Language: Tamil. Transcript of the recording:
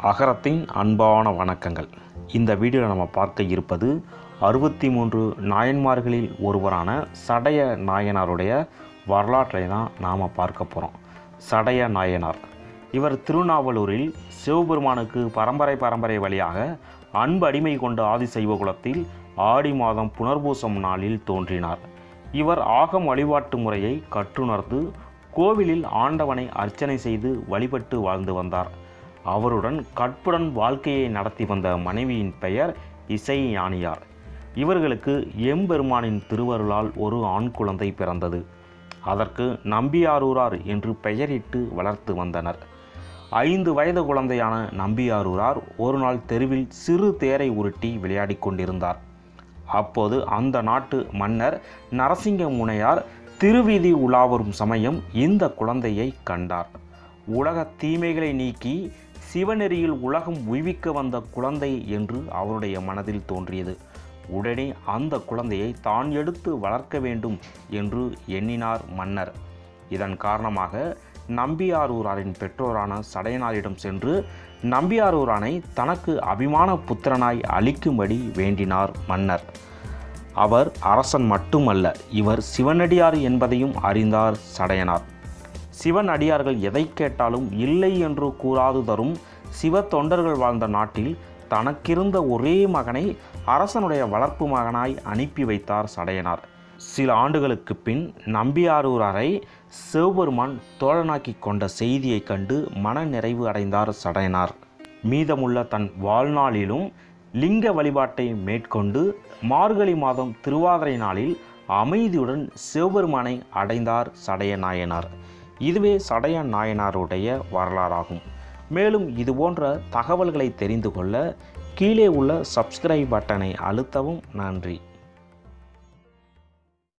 அகரத்தின் அன்பான வணக்கங்கள் இந்த வீடியோவில் நம்ம பார்க்க இருப்பது அறுபத்தி மூன்று நாயன்மார்களில் ஒருவரான சடைய நாயனாருடைய வரலாற்றை தான் நாம் பார்க்க போகிறோம் சடைய நாயனார் இவர் திருநாவலூரில் சிவபெருமானுக்கு பரம்பரை பரம்பரை வழியாக அன்பு அடிமை கொண்ட ஆதிசைவ குலத்தில் ஆடி மாதம் புனர்பூசம் நாளில் தோன்றினார் இவர் ஆகம் வழிபாட்டு முறையை கற்றுணர்ந்து கோவிலில் ஆண்டவனை அர்ச்சனை செய்து வழிபட்டு வாழ்ந்து வந்தார் அவருடன் கற்புடன் வாழ்க்கையை நடத்தி வந்த மனைவியின் பெயர் இசை ஞானியார் இவர்களுக்கு எம்பெருமானின் திருவருளால் ஒரு ஆண் குழந்தை பிறந்தது அதற்கு நம்பியாரூரார் என்று பெயரிட்டு வளர்த்து வந்தனர் ஐந்து வயது குழந்தையான நம்பியாரூரார் ஒரு நாள் தெருவில் சிறு தேரை உருட்டி விளையாடிக் கொண்டிருந்தார் அப்போது அந்த நாட்டு மன்னர் நரசிங்க முனையார் திருவீதி உலாவரும் சமயம் இந்த குழந்தையை கண்டார் உலக தீமைகளை நீக்கி சிவநெறியில் உலகம் உய்விக்க வந்த குழந்தை என்று அவருடைய மனதில் தோன்றியது உடனே அந்த குழந்தையை தான் எடுத்து வளர்க்க வேண்டும் என்று எண்ணினார் மன்னர் இதன் காரணமாக நம்பியாரூராரின் பெற்றோரான சடையனாரிடம் சென்று நம்பியாரூரானை தனக்கு அபிமான புத்திரனாய் அளிக்கும்படி வேண்டினார் மன்னர் அவர் அரசன் மட்டுமல்ல இவர் சிவனடியார் என்பதையும் அறிந்தார் சடையனார் சிவன் அடியார்கள் எதை கேட்டாலும் இல்லை என்று கூறாது தரும் சிவ தொண்டர்கள் வாழ்ந்த நாட்டில் தனக்கிருந்த ஒரே மகனை அரசனுடைய வளர்ப்பு மகனாய் அனுப்பி வைத்தார் சடையனார் சில ஆண்டுகளுக்கு பின் நம்பியாரூராரை சிவபெருமான் தோழனாக்கி கொண்ட செய்தியைக் கண்டு மன நிறைவு அடைந்தார் சடையனார் மீதமுள்ள தன் வாழ்நாளிலும் லிங்க வழிபாட்டை மேற்கொண்டு மார்கழி மாதம் திருவாதிரை நாளில் அமைதியுடன் சிவபெருமானை அடைந்தார் சடைய நாயனார் இதுவே சடைய நாயனாருடைய வரலாறாகும் மேலும் இதுபோன்ற தகவல்களை தெரிந்து கொள்ள கீழே உள்ள சப்ஸ்கிரைப் பட்டனை அழுத்தவும் நன்றி